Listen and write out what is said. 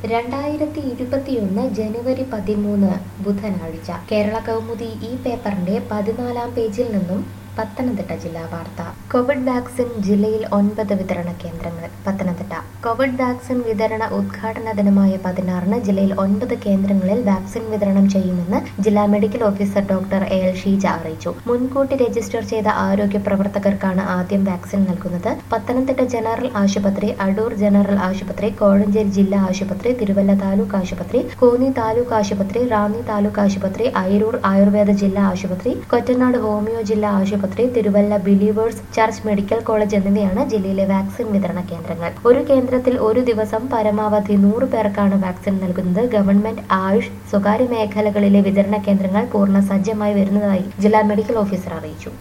രണ്ടായിരത്തി ഇരുപത്തിയൊന്ന് ജനുവരി പതിമൂന്ന് ബുധനാഴ്ച കേരള കൗമുദി ഈ പേപ്പറിന്റെ പതിനാലാം പേജിൽ നിന്നും പത്തനംതിട്ട ജില്ലാ വാർത്ത കോവിഡ് വാക്സിൻ ജില്ലയിൽ ഒൻപത് വിതരണ കേന്ദ്രങ്ങൾ പത്തനംതിട്ട കോവിഡ് വാക്സിൻ വിതരണ ഉദ്ഘാടന ദിനമായ പതിനാറിന് ജില്ലയിൽ ഒൻപത് കേന്ദ്രങ്ങളിൽ വാക്സിൻ വിതരണം ചെയ്യുമെന്ന് ജില്ലാ medical officer doctor A L Sheeja അറിയിച്ചു മുൻകൂട്ടി രജിസ്റ്റർ ചെയ്ത ആരോഗ്യ പ്രവർത്തകർക്കാണ് ആദ്യം വാക്സിൻ നൽകുന്നത് പത്തനംതിട്ട ജനറൽ ആശുപത്രി അടൂർ ജനറൽ ആശുപത്രി കോഴഞ്ചേരി ജില്ലാ ആശുപത്രി തിരുവല്ല താലൂക്ക് ആശുപത്രി കോന്നി താലൂക്ക് ആശുപത്രി റാന്നി താലൂക്ക് ആശുപത്രി അയിരൂർ ആയുർവേദ ജില്ലാ ആശുപത്രി കൊറ്റനാട് ഹോമിയോ ജില്ലാ ആശുപത്രി Thiruvalla believers church medical college എന്നിവയാണ് ജില്ലയിലെ വാക്സിൻ വിതരണ കേന്ദ്രങ്ങൾ ഒരു കേന്ദ്രത്തിൽ ഒരു ദിവസം പരമാവധി നൂറ് പേർക്കാണ് വാക്സിൻ നൽകുന്നത് ഗവൺമെന്റ് ആയുഷ് സ്വകാര്യ മേഖലകളിലെ വിതരണ കേന്ദ്രങ്ങൾ പൂർണ്ണ സജ്ജമായി വരുന്നതായി ജില്ലാ മെഡിക്കൽ ഓഫീസർ അറിയിച്ചു